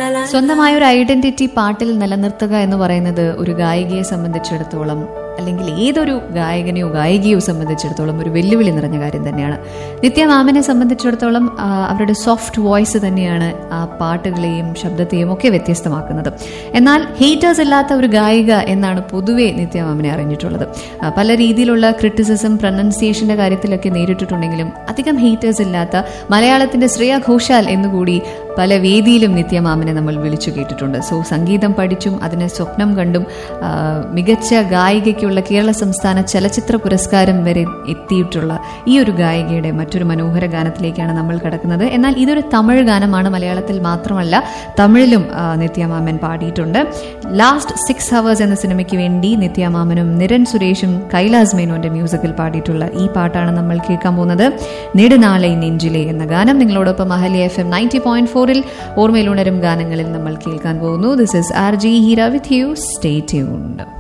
സ്വന്തമായ ഒരു ഐഡന്റിറ്റി പാട്ടിൽ നിലനിർത്തുക എന്ന് പറയുന്നത് ഒരു ഗായികയെ സംബന്ധിച്ചിടത്തോളം അല്ലെങ്കിൽ ഏതൊരു ഗായകനെയോ ഗായികയോ സംബന്ധിച്ചിടത്തോളം ഒരു വെല്ലുവിളി നിറഞ്ഞ കാര്യം തന്നെയാണ് നിത്യ മാമിനെ സംബന്ധിച്ചിടത്തോളം ആ, അവരുടെ സോഫ്റ്റ് വോയിസ് തന്നെയാണ് ആ പാട്ടുകളെയും ശബ്ദത്തെയും ഒക്കെ വ്യത്യസ്തമാക്കുന്നത് എന്നാൽ ഹേറ്റേഴ്സ് ഇല്ലാത്ത ഒരു ഗായിക എന്നാണ് പൊതുവെ നിത്യ മാമിനെ അറിഞ്ഞിട്ടുള്ളത് ആ, പല രീതിയിലുള്ള ക്രിറ്റിസിസം പ്രൊനൗൺസിയേഷന്റെ കാര്യത്തിലൊക്കെ നേരിട്ടിട്ടുണ്ടെങ്കിലും അധികം ഹേറ്റേഴ്സ് ഇല്ലാത്ത മലയാളത്തിന്റെ ശ്രേയ ഘോഷാൽ എന്നുകൂടി പല വേദിയിലും നിത്യമാമിനെ നമ്മൾ വിളിച്ചു കേട്ടിട്ടുണ്ട് സോ സംഗീതം പഠിച്ചും അതിനെ സ്വപ്നം കണ്ടും ആ, മികച്ച ഗായികയ്ക്കുള്ള കേരള സംസ്ഥാന ചലച്ചിത്ര പുരസ്കാരം വരെ എത്തിയിട്ടുള്ള ഈ ഒരു ഗായികയുടെ മറ്റൊരു മനോഹര ഗാനത്തിലേക്കാണ് നമ്മൾ കടക്കുന്നത് എന്നാൽ ഇതൊരു തമിഴ് ഗാനമാണ് മലയാളത്തിൽ മാത്രമല്ല തമിഴിലും ആ, നിത്യമാമൻ പാടിയിട്ടുണ്ട് ലാസ്റ്റ് സിക്സ് ഹവേഴ്സ് എന്ന സിനിമയ്ക്ക് വേണ്ടി നിത്യമാമനും നിരൻ സുരേഷും കൈലാസ് മേനോന്റെ മ്യൂസിക്കിൽ പാടിയിട്ടുള്ള ഈ പാട്ടാണ് നമ്മൾ കേൾക്കാൻ പോകുന്നത് നെടുനാളെ നെഞ്ചിലെ എന്ന ഗാനം നിങ്ങളോടൊപ്പം അഹലി എഫ് എം നയൻറ്റി പോയിന്റ് ഫോറിൽ ഓർമ്മയിലുണരും ഗാനങ്ങളിൽ നമ്മൾ കേൾക്കാൻ പോകുന്നു this is R G Heera with you stay tuned